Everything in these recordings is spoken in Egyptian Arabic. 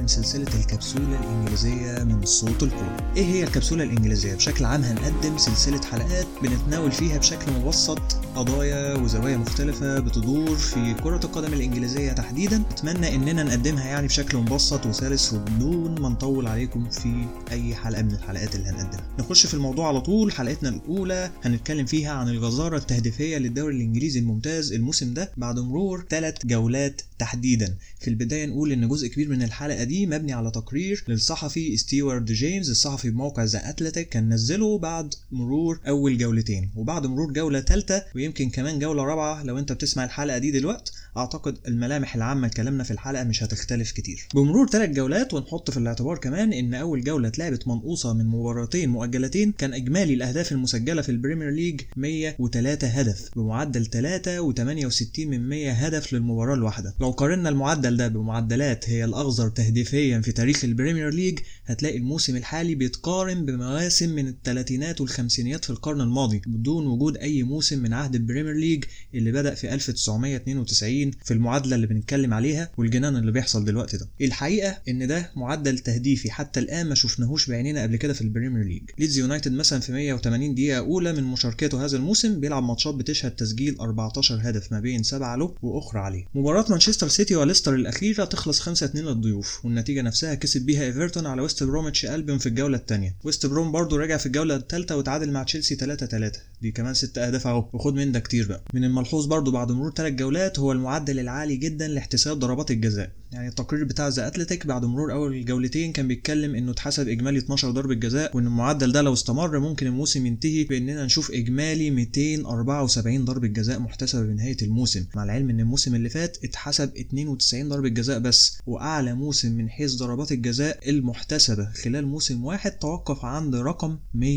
من سلسلة الكبسولة الإنجليزية من صوت الكورة. إيه هي الكبسولة الإنجليزية؟ بشكل عام هنقدم سلسلة حلقات بنتناول فيها بشكل مبسط قضايا وزوايا مختلفة بتدور في كرة القدم الإنجليزية تحديدا. أتمنى إننا نقدمها يعني بشكل مبسط وسلس وبدون ما نطول عليكم في أي حلقة من الحلقات اللي هنقدمها. نخش في الموضوع على طول حلقتنا الأولى هنتكلم فيها عن الجزارة التهديفية للدوري الإنجليزي الممتاز الموسم ده بعد مرور ثلاث جولات تحديدا. في البداية نقول إن جزء كبير من الحلقة دي مبني على تقرير للصحفي ستيوارد جيمس الصحفي بموقع ذا أتلتيك كان نزله بعد مرور أول جولتين وبعد مرور جولة ثالثة ويمكن كمان جولة رابعة لو أنت بتسمع الحلقة دي دلوقتي أعتقد الملامح العامة لكلامنا في الحلقة مش هتختلف كتير. بمرور ثلاث جولات ونحط في الاعتبار كمان إن أول جولة اتلعبت منقوصة من مباراتين مؤجلتين كان إجمالي الأهداف المسجلة في البريمير ليج 103 هدف بمعدل 3 و68 من 100 هدف للمباراة الواحدة. لو قارنا المعدل ده بمعدلات هي الأغزر تهديفيا في تاريخ البريمير ليج هتلاقي الموسم الحالي بيتقارن بمواسم من الثلاثينات والخمسينيات في القرن الماضي بدون وجود أي موسم من عهد البريمير ليج اللي بدأ في 1992 في المعادلة اللي بنتكلم عليها والجنان اللي بيحصل دلوقتي ده. الحقيقة إن ده معدل تهديفي حتى الآن ما شفناهوش بعينينا قبل كده في البريمير ليج. ليدز يونايتد مثلا في 180 دقيقة أولى من مشاركته هذا الموسم بيلعب ماتشات بتشهد تسجيل 14 هدف ما بين 7 له وأخرى عليه. مباراة مانشستر سيتي وليستر الأخيرة تخلص 5-2 للضيوف والنتيجة نفسها كسب بيها ايفرتون على ويست بروميتش ألبيون في الجولة الثانية. ويست بروم برضه رجع في الجولة الثالثة وتعادل مع تشيلسي 3-3 دي كمان 6 أهداف أهو وخد من ده كتير بقى. من الملحوظ برضه بعد مرور ثلاث جولات هو المعدل العالي جدا لاحتساب ضربات الجزاء. يعني التقرير بتاع ذا اتلتيك بعد مرور اول جولتين كان بيتكلم انه اتحسب اجمالي 12 ضربه جزاء وان المعدل ده لو استمر ممكن الموسم ينتهي باننا نشوف اجمالي 274 ضربه جزاء محتسبه بنهايه الموسم مع العلم ان الموسم اللي فات اتحسب 92 ضربه جزاء بس واعلى موسم من حيث ضربات الجزاء المحتسبه خلال موسم واحد توقف عند رقم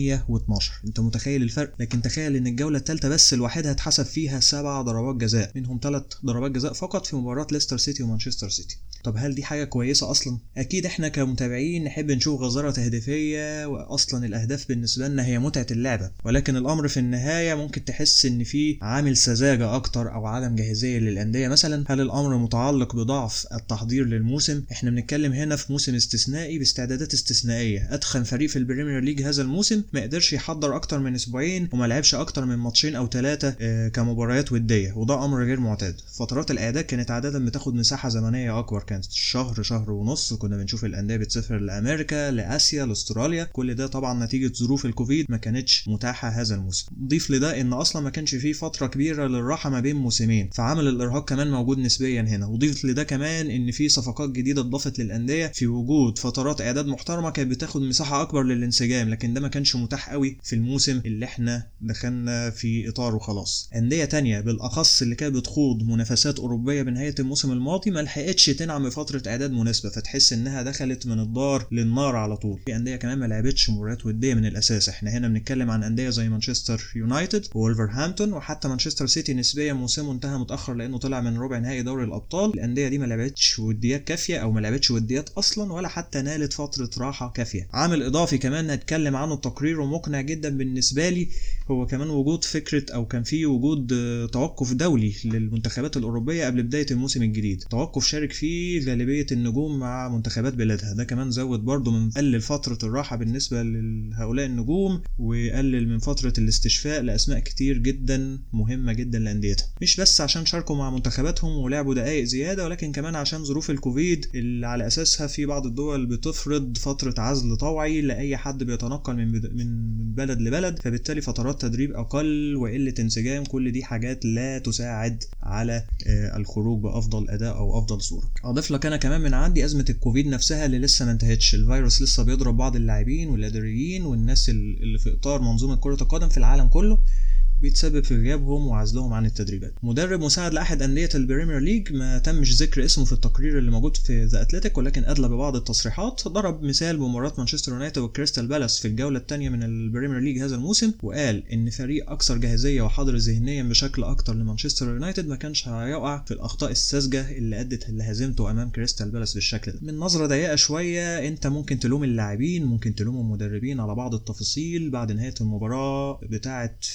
112 انت متخيل الفرق لكن تخيل ان الجوله الثالثه بس لوحدها اتحسب فيها سبع ضربات جزاء منهم ثلاث ضربات جزاء فقط في مباراه ليستر سيتي ومانشستر سيتي طب هل دي حاجة كويسة أصلا؟ أكيد إحنا كمتابعين نحب نشوف غزارة تهديفية وأصلا الأهداف بالنسبة لنا هي متعة اللعبة، ولكن الأمر في النهاية ممكن تحس إن في عامل سذاجة أكتر أو عدم جاهزية للأندية مثلا، هل الأمر متعلق بضعف التحضير للموسم؟ إحنا بنتكلم هنا في موسم استثنائي باستعدادات استثنائية، أتخن فريق في البريمير ليج هذا الموسم ما قدرش يحضر أكتر من أسبوعين وما لعبش أكتر من ماتشين أو ثلاثة آه كمباريات ودية، وده أمر غير معتاد، فترات الإعداد كانت عادة بتاخد مساحة زمنية أكبر كانت شهر شهر ونص كنا بنشوف الانديه بتسافر لامريكا لاسيا لاستراليا كل ده طبعا نتيجه ظروف الكوفيد ما كانتش متاحه هذا الموسم ضيف لده ان اصلا ما كانش فيه فتره كبيره للراحه ما بين موسمين فعمل الارهاق كمان موجود نسبيا هنا وضيف لده كمان ان في صفقات جديده اتضافت للانديه في وجود فترات اعداد محترمه كانت بتاخد مساحه اكبر للانسجام لكن ده ما كانش متاح قوي في الموسم اللي احنا دخلنا في اطاره خلاص انديه تانية بالاخص اللي كانت بتخوض منافسات اوروبيه بنهايه الموسم الماضي ما لحقتش تنعم بفتره اعداد مناسبه فتحس انها دخلت من الدار للنار على طول في انديه كمان ما لعبتش مباريات وديه من الاساس احنا هنا بنتكلم عن انديه زي مانشستر يونايتد وولفرهامبتون وحتى مانشستر سيتي نسبيا موسمه انتهى متاخر لانه طلع من ربع نهائي دوري الابطال الانديه دي ما لعبتش وديات كافيه او ما لعبتش وديات اصلا ولا حتى نالت فتره راحه كافيه عامل اضافي كمان هتكلم عنه التقرير ومقنع جدا بالنسبه لي هو كمان وجود فكره او كان في وجود توقف دولي للمنتخبات الاوروبيه قبل بدايه الموسم الجديد توقف شارك فيه غالبيه النجوم مع منتخبات بلادها ده كمان زود برضه من قلل فترة الراحة بالنسبة لهؤلاء النجوم وقلل من فترة الاستشفاء لأسماء كتير جدا مهمة جدا لأنديتها مش بس عشان شاركوا مع منتخباتهم ولعبوا دقايق زيادة ولكن كمان عشان ظروف الكوفيد اللي على أساسها في بعض الدول بتفرض فترة عزل طوعي لأي حد بيتنقل من من بلد لبلد فبالتالي فترات تدريب أقل وقلة انسجام كل دي حاجات لا تساعد على الخروج بأفضل أداء أو أفضل صورة أضيف لك أنا كمان من عندي أزمة الكوفيد نفسها اللي لسه ما انتهتش الفيروس لسه بيضرب بعض اللاعبين والاداريين والناس اللي في اطار منظومه كره القدم في العالم كله بيتسبب في غيابهم وعزلهم عن التدريبات مدرب مساعد لاحد انديه البريمير ليج ما تمش ذكر اسمه في التقرير اللي موجود في ذا اتلتيك ولكن ادلى ببعض التصريحات ضرب مثال بمباراه مانشستر يونايتد وكريستال بالاس في الجوله الثانيه من البريمير ليج هذا الموسم وقال ان فريق اكثر جاهزيه وحاضر ذهنيا بشكل اكتر لمانشستر يونايتد ما كانش هيقع في الاخطاء الساذجه اللي ادت لهزيمته امام كريستال بالاس بالشكل ده من نظره ضيقه شويه انت ممكن تلوم اللاعبين ممكن تلوم المدربين على بعض التفاصيل بعد نهايه المباراه بتاعه فرقتك المفضله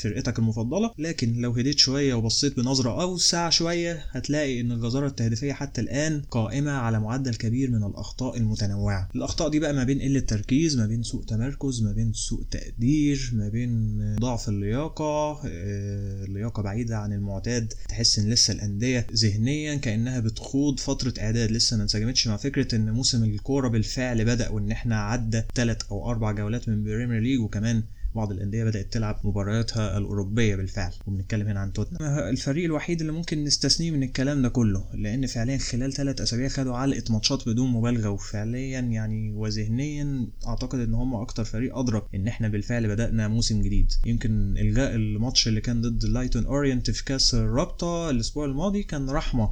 المفضله لكن لو هديت شويه وبصيت بنظره اوسع شويه هتلاقي ان الجزاره التهديفيه حتى الان قائمه على معدل كبير من الاخطاء المتنوعه الاخطاء دي بقى ما بين قله تركيز ما بين سوء تمركز ما بين سوء تقدير ما بين ضعف اللياقه آه، اللياقه بعيده عن المعتاد تحس ان لسه الانديه ذهنيا كانها بتخوض فتره اعداد لسه ما انسجمتش مع فكره ان موسم الكوره بالفعل بدا وان احنا عدى ثلاث او اربع جولات من بريمير ليج وكمان بعض الانديه بدات تلعب مبارياتها الاوروبيه بالفعل وبنتكلم هنا عن توتنهام الفريق الوحيد اللي ممكن نستثنيه من الكلام ده كله لان فعليا خلال ثلاث اسابيع خدوا علقه ماتشات بدون مبالغه وفعليا يعني وذهنيا اعتقد ان هم اكتر فريق ادرك ان احنا بالفعل بدانا موسم جديد يمكن الغاء الماتش اللي كان ضد لايتون اورينت في كاس الرابطه الاسبوع الماضي كان رحمه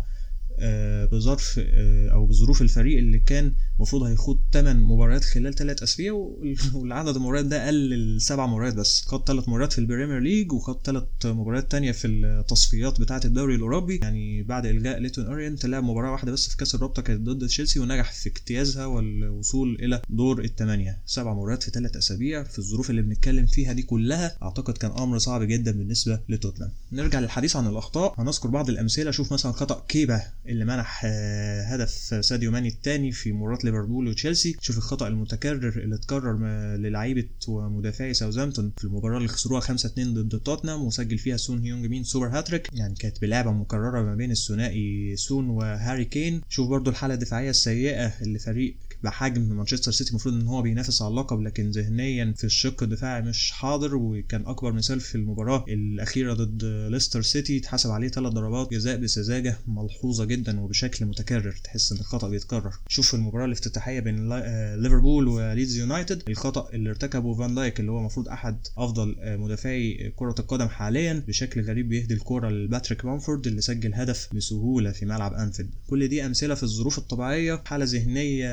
آه، بظرف آه، او بظروف الفريق اللي كان المفروض هيخوض 8 مباريات خلال 3 اسابيع والعدد المباريات ده قل لسبع مباريات بس خد 3 مباريات في البريمير ليج وخد 3 مباريات تانية في التصفيات بتاعه الدوري الاوروبي يعني بعد الغاء ليتون اورينت لعب مباراه واحده بس في كاس الرابطه كانت ضد تشيلسي ونجح في اجتيازها والوصول الى دور الثمانيه سبع مباريات في 3 اسابيع في الظروف اللي بنتكلم فيها دي كلها اعتقد كان امر صعب جدا بالنسبه لتوتنهام نرجع للحديث عن الاخطاء هنذكر بعض الامثله شوف مثلا خطا كيبا اللي منح آه، هدف ساديو ماني الثاني في مباراه ليفربول وتشيلسي شوف الخطا المتكرر اللي اتكرر للعيبه ومدافعي ساوثامبتون في المباراه اللي خسروها 5 2 ضد توتنهام وسجل فيها سون هيونج مين سوبر هاتريك يعني كانت بلعبه مكرره ما بين الثنائي سون وهاري كين شوف برضو الحاله الدفاعيه السيئه اللي فريق بحجم مانشستر سيتي المفروض ان هو بينافس على اللقب لكن ذهنيا في الشق الدفاعي مش حاضر وكان اكبر مثال في المباراه الاخيره ضد ليستر سيتي اتحسب عليه ثلاث ضربات جزاء بسذاجه ملحوظه جدا وبشكل متكرر تحس ان الخطا بيتكرر شوف المباراه الافتتاحيه بين آه، ليفربول وليدز يونايتد الخطا اللي ارتكبه فان دايك اللي هو المفروض احد افضل آه، مدافعي كره القدم حاليا بشكل غريب بيهدي الكره لباتريك بامفورد اللي سجل هدف بسهوله في ملعب انفيلد كل دي امثله في الظروف الطبيعيه حاله ذهنيه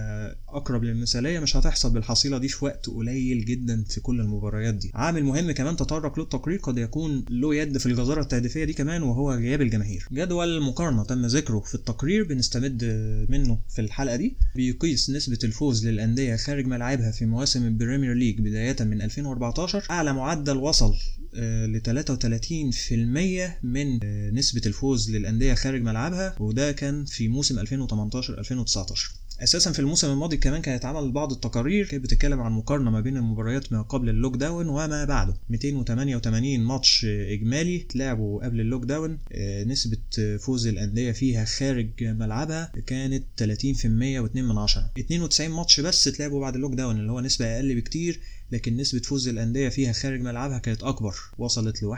اقرب للمثاليه مش هتحصل بالحصيله دي في وقت قليل جدا في كل المباريات دي عامل مهم كمان تطرق له التقرير قد يكون له يد في الجزاره التهديفيه دي كمان وهو غياب الجماهير جدول مقارنه تم ذكره في التقرير بنستمد منه في الحلقه دي بيقيس نسبه الفوز للانديه خارج ملعبها في مواسم البريمير ليج بدايه من 2014 اعلى معدل وصل ل 33% من نسبة الفوز للأندية خارج ملعبها وده كان في موسم 2018 2019 اساسا في الموسم الماضي كمان كانت اتعمل بعض التقارير كانت بتتكلم عن مقارنه ما بين المباريات ما قبل اللوك داون وما بعده 288 ماتش اجمالي اتلعبوا قبل اللوك داون آه، نسبه فوز الانديه فيها خارج ملعبها كانت 30% و2 من 10 92 ماتش بس اتلعبوا بعد اللوك داون اللي هو نسبه اقل بكتير لكن نسبة فوز الأندية فيها خارج ملعبها كانت أكبر وصلت ل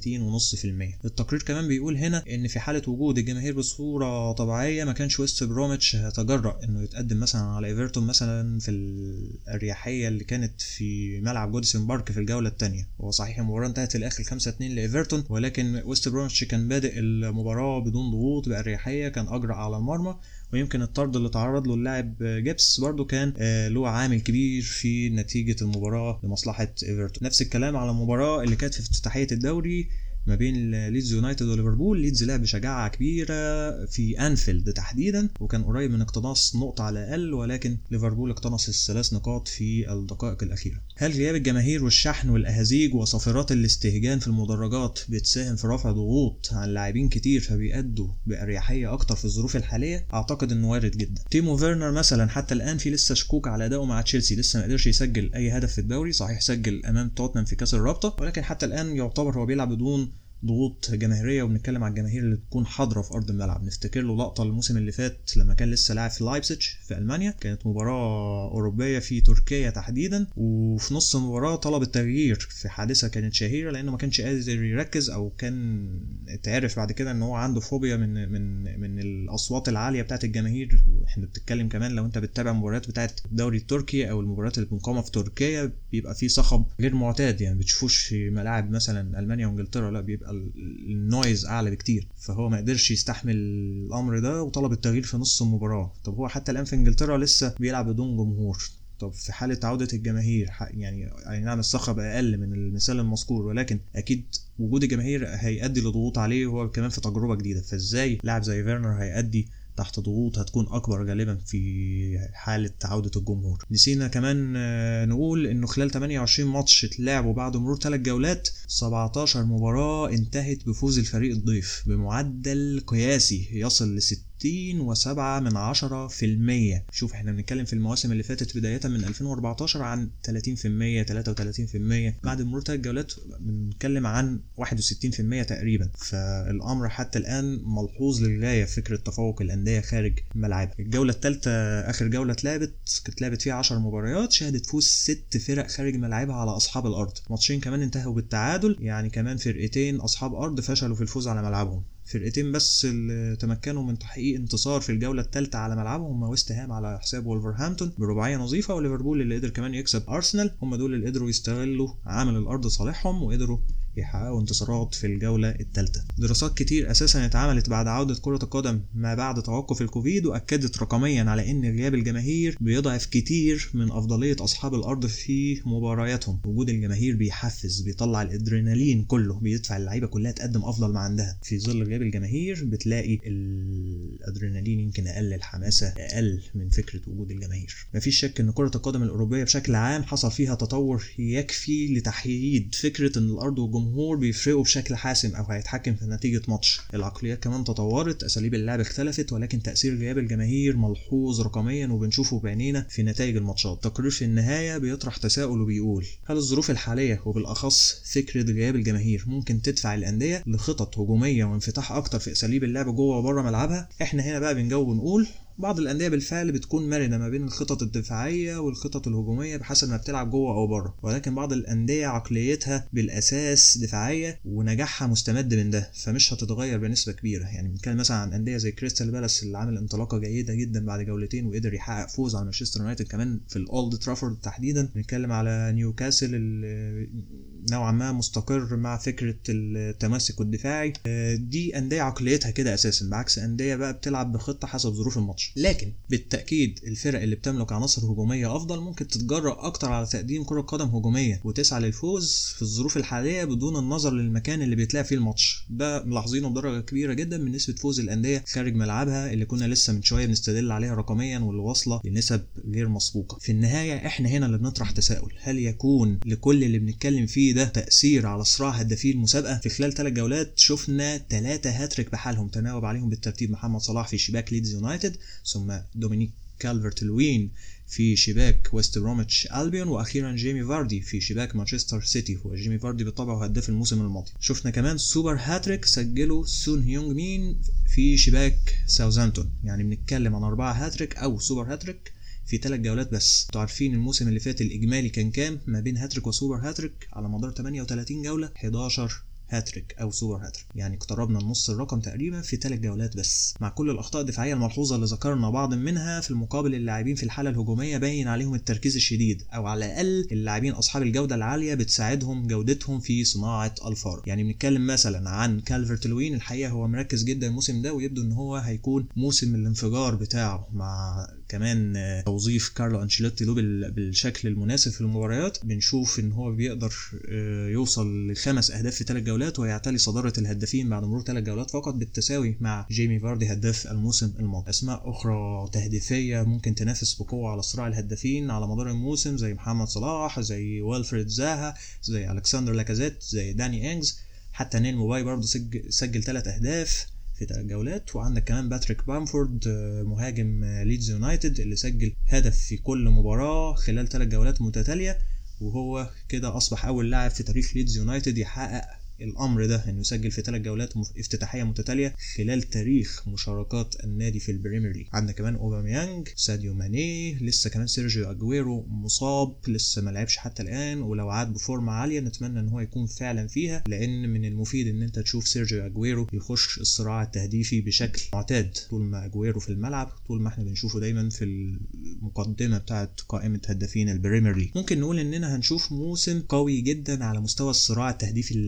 31.5% التقرير كمان بيقول هنا إن في حالة وجود الجماهير بصورة طبيعية ما كانش ويست بروميتش هيتجرأ إنه يتقدم مثلا على إيفرتون مثلا في الأريحية اللي كانت في ملعب جودسون بارك في الجولة الثانية هو صحيح المباراة انتهت في الآخر 5-2 لإيفرتون ولكن ويست بروميتش كان بادئ المباراة بدون ضغوط بأريحية كان أجرأ على المرمى ويمكن الطرد اللي تعرض له اللاعب جيبس برضو كان آه، له عامل كبير في نتيجة المباراة لمصلحة ايفرتون نفس الكلام على المباراة اللي كانت في افتتاحية الدوري ما بين ليدز يونايتد وليفربول ليدز لعب بشجاعة كبيرة في أنفيلد تحديدا وكان قريب من اقتناص نقطة على الأقل ولكن ليفربول اقتنص الثلاث نقاط في الدقائق الأخيرة هل غياب الجماهير والشحن والأهازيج وصافرات الاستهجان في المدرجات بتساهم في رفع ضغوط عن لاعبين كتير فبيأدوا بأريحية أكتر في الظروف الحالية؟ أعتقد إنه وارد جدا تيمو فيرنر مثلا حتى الآن في لسه شكوك على أدائه مع تشيلسي لسه ما قدرش يسجل أي هدف في الدوري صحيح سجل أمام توتنهام في كأس الرابطة ولكن حتى الآن يعتبر هو بيلعب بدون ضغوط جماهيريه وبنتكلم على الجماهير اللي تكون حاضره في ارض الملعب نفتكر له لقطه الموسم اللي فات لما كان لسه لاعب في لايبسيتش في المانيا كانت مباراه اوروبيه في تركيا تحديدا وفي نص المباراه طلب التغيير في حادثه كانت شهيره لانه ما كانش قادر يركز او كان اتعرف بعد كده ان هو عنده فوبيا من من من الاصوات العاليه بتاعت الجماهير واحنا بنتكلم كمان لو انت بتتابع المباريات بتاعت الدوري التركي او المباريات اللي مقامه في تركيا بيبقى في صخب غير معتاد يعني بتشوفوش في ملاعب مثلا المانيا وانجلترا لا بيبقى النويز اعلى بكتير فهو ما قدرش يستحمل الامر ده وطلب التغيير في نص المباراه طب هو حتى الان في انجلترا لسه بيلعب بدون جمهور طب في حالة عودة الجماهير يعني أي نعم الصخب أقل من المثال المذكور ولكن أكيد وجود الجماهير هيؤدي لضغوط عليه وهو كمان في تجربة جديدة فإزاي لاعب زي فيرنر هيأدي تحت ضغوط هتكون اكبر غالبا في حاله عوده الجمهور نسينا كمان آه، نقول انه خلال 28 ماتش اتلعبوا بعد مرور 3 جولات 17 مباراه انتهت بفوز الفريق الضيف بمعدل قياسي يصل ل 60 وسبعة من عشرة في المية شوف احنا بنتكلم في المواسم اللي فاتت بداية من 2014 عن 30 في المية 33 في المية بعد مرور تلات جولات بنتكلم عن 61 في المية تقريبا فالأمر حتى الآن ملحوظ للغاية فكرة تفوق الأندية خارج ملعبها الجولة الثالثة آخر جولة اتلعبت كانت لعبت فيها 10 مباريات شهدت فوز ست فرق خارج ملعبها على أصحاب الأرض ماتشين كمان انتهوا بالتعادل يعني كمان فرقتين أصحاب أرض فشلوا في الفوز على ملعبهم فرقتين بس اللي تمكنوا من تحقيق انتصار في الجولة الثالثة على ملعبهم هم ويست هام على حساب وولفرهامبتون برباعية نظيفة وليفربول اللي قدر كمان يكسب أرسنال هم دول اللي قدروا يستغلوا عامل الأرض صالحهم وقدروا يحققوا انتصارات في الجولة الثالثة. دراسات كتير أساسا اتعملت بعد عودة كرة القدم ما بعد توقف الكوفيد وأكدت رقميا على إن غياب الجماهير بيضعف كتير من أفضلية أصحاب الأرض في مبارياتهم. وجود الجماهير بيحفز بيطلع الأدرينالين كله بيدفع اللعيبة كلها تقدم أفضل ما عندها. في ظل غياب الجماهير بتلاقي الأدرينالين يمكن أقل الحماسة أقل من فكرة وجود الجماهير. مفيش شك إن كرة القدم الأوروبية بشكل عام حصل فيها تطور يكفي لتحييد فكرة إن الأرض والجمهور الجمهور بيفرقوا بشكل حاسم او هيتحكم في نتيجه ماتش العقليات كمان تطورت اساليب اللعب اختلفت ولكن تاثير غياب الجماهير ملحوظ رقميا وبنشوفه بعينينا في نتائج الماتشات تقرير في النهايه بيطرح تساؤل وبيقول هل الظروف الحاليه وبالاخص فكره غياب الجماهير ممكن تدفع الانديه لخطط هجوميه وانفتاح اكتر في اساليب اللعب جوه وبره ملعبها احنا هنا بقى بنجاوب ونقول بعض الأندية بالفعل بتكون مرنة ما بين الخطط الدفاعية والخطط الهجومية بحسب ما بتلعب جوه أو بره ولكن بعض الأندية عقليتها بالأساس دفاعية ونجاحها مستمد من ده فمش هتتغير بنسبة كبيرة يعني بنتكلم مثلا عن أندية زي كريستال بالاس اللي عامل انطلاقة جيدة جدا بعد جولتين وقدر يحقق فوز على مانشستر يونايتد كمان في الأولد ترافورد تحديدا بنتكلم على نيوكاسل اللي نوعا ما مستقر مع فكرة التماسك الدفاعي دي أندية عقليتها كده أساسا بعكس أندية بقى بتلعب بخطة حسب ظروف الماتش لكن بالتأكيد الفرق اللي بتملك عناصر هجومية أفضل ممكن تتجرأ أكتر على تقديم كرة قدم هجومية وتسعى للفوز في الظروف الحالية بدون النظر للمكان اللي بيتلعب فيه الماتش ده ملاحظينه بدرجة كبيرة جدا من نسبة فوز الأندية خارج ملعبها اللي كنا لسه من شوية بنستدل عليها رقميا واللي واصلة لنسب غير مسبوقة في النهاية احنا هنا اللي بنطرح تساؤل هل يكون لكل اللي بنتكلم فيه ده تأثير على صراع هدافي المسابقة في خلال ثلاث جولات شفنا ثلاثة هاتريك بحالهم تناوب عليهم بالترتيب محمد صلاح في شباك ليدز يونايتد ثم دومينيك كالفرت لوين في شباك ويست بروميتش البيون واخيرا جيمي فاردي في شباك مانشستر سيتي هو جيمي فاردي بالطبع هداف الموسم الماضي شفنا كمان سوبر هاتريك سجله سون هيونج مين في شباك ساوثامبتون يعني بنتكلم عن أربعة هاتريك أو سوبر هاتريك في ثلاث جولات بس انتوا عارفين الموسم اللي فات الإجمالي كان كام ما بين هاتريك وسوبر هاتريك على مدار 38 جولة 11 هاتريك او سوبر هاتريك يعني اقتربنا نص الرقم تقريبا في ثلاث جولات بس مع كل الاخطاء الدفاعيه الملحوظه اللي ذكرنا بعض منها في المقابل اللاعبين في الحاله الهجوميه باين عليهم التركيز الشديد او على الاقل اللاعبين اصحاب الجوده العاليه بتساعدهم جودتهم في صناعه الفارق يعني بنتكلم مثلا عن كالفرت لوين الحقيقه هو مركز جدا الموسم ده ويبدو ان هو هيكون موسم الانفجار بتاعه مع كمان توظيف كارلو انشيلوتي له بالشكل المناسب في المباريات بنشوف ان هو بيقدر يوصل لخمس اهداف في ثلاث جولات ويعتلي صداره الهدافين بعد مرور ثلاث جولات فقط بالتساوي مع جيمي فاردي هداف الموسم الماضي اسماء اخرى تهديفيه ممكن تنافس بقوه على صراع الهدافين على مدار الموسم زي محمد صلاح زي والفريد زاها زي الكسندر لاكازيت زي داني انجز حتى نيل موباي برضه سجل, سجل ثلاث اهداف في ثلاث جولات وعندك كمان باتريك بامفورد مهاجم ليدز يونايتد اللي سجل هدف في كل مباراة خلال ثلاث جولات متتالية وهو كده أصبح أول لاعب في تاريخ ليدز يونايتد يحقق الامر ده انه يسجل في ثلاث جولات افتتاحيه متتاليه خلال تاريخ مشاركات النادي في البريمير ليج عندنا كمان اوباميانج ساديو ماني لسه كمان سيرجيو اجويرو مصاب لسه ما لعبش حتى الان ولو عاد بفورمه عاليه نتمنى ان هو يكون فعلا فيها لان من المفيد ان انت تشوف سيرجيو اجويرو يخش الصراع التهديفي بشكل معتاد طول ما اجويرو في الملعب طول ما احنا بنشوفه دايما في المقدمه بتاعه قائمه هدافين البريمير ليج ممكن نقول اننا هنشوف موسم قوي جدا على مستوى الصراع التهديفي للاعبين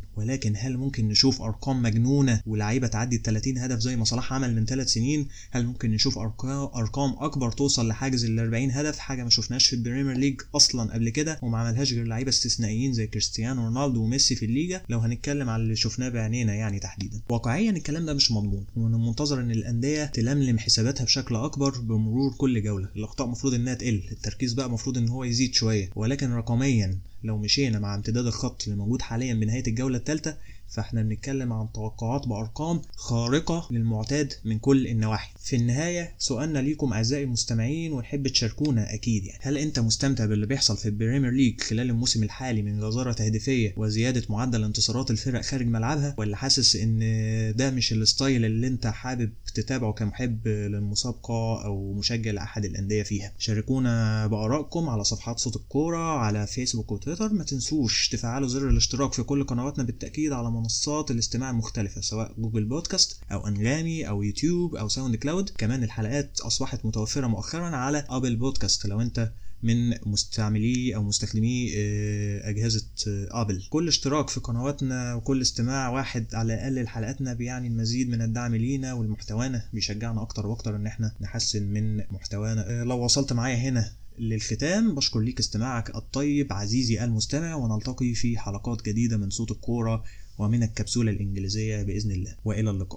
ولكن هل ممكن نشوف ارقام مجنونه ولاعيبه تعدي ال 30 هدف زي ما صلاح عمل من ثلاث سنين هل ممكن نشوف ارقام ارقام اكبر توصل لحاجز ال 40 هدف حاجه ما شفناش في البريمير ليج اصلا قبل كده وما عملهاش غير لعيبه استثنائيين زي كريستيانو رونالدو وميسي في الليجا لو هنتكلم على اللي شفناه بعينينا يعني تحديدا واقعيا الكلام ده مش مضمون ومن المنتظر ان الانديه تلملم حساباتها بشكل اكبر بمرور كل جوله الاخطاء المفروض انها تقل التركيز بقى المفروض ان هو يزيد شويه ولكن رقميا لو مشينا مع امتداد الخط اللي موجود حاليا بنهايه الجوله الثالثه فاحنا بنتكلم عن توقعات بارقام خارقه للمعتاد من كل النواحي في النهايه سؤالنا ليكم اعزائي المستمعين ونحب تشاركونا اكيد يعني هل انت مستمتع باللي بيحصل في البريمير ليج خلال الموسم الحالي من جزاره تهديفيه وزياده معدل انتصارات الفرق خارج ملعبها ولا حاسس ان ده مش الستايل اللي انت حابب تتابعه كمحب للمسابقه او مشجع لاحد الانديه فيها شاركونا بارائكم على صفحات صوت الكوره على فيسبوك وتويتر ما تنسوش تفعلوا زر الاشتراك في كل قنواتنا بالتاكيد على منصات الاستماع المختلفة سواء جوجل بودكاست أو أنغامي أو يوتيوب أو ساوند كلاود كمان الحلقات أصبحت متوفرة مؤخرا على أبل بودكاست لو أنت من مستعملي او مستخدمي اجهزه ابل كل اشتراك في قنواتنا وكل استماع واحد على الاقل لحلقاتنا بيعني المزيد من الدعم لينا ولمحتوانا بيشجعنا اكتر واكتر ان احنا نحسن من محتوانا لو وصلت معايا هنا للختام بشكر ليك استماعك الطيب عزيزي المستمع ونلتقي في حلقات جديدة من صوت الكورة ومن الكبسولة الإنجليزية بإذن الله وإلى اللقاء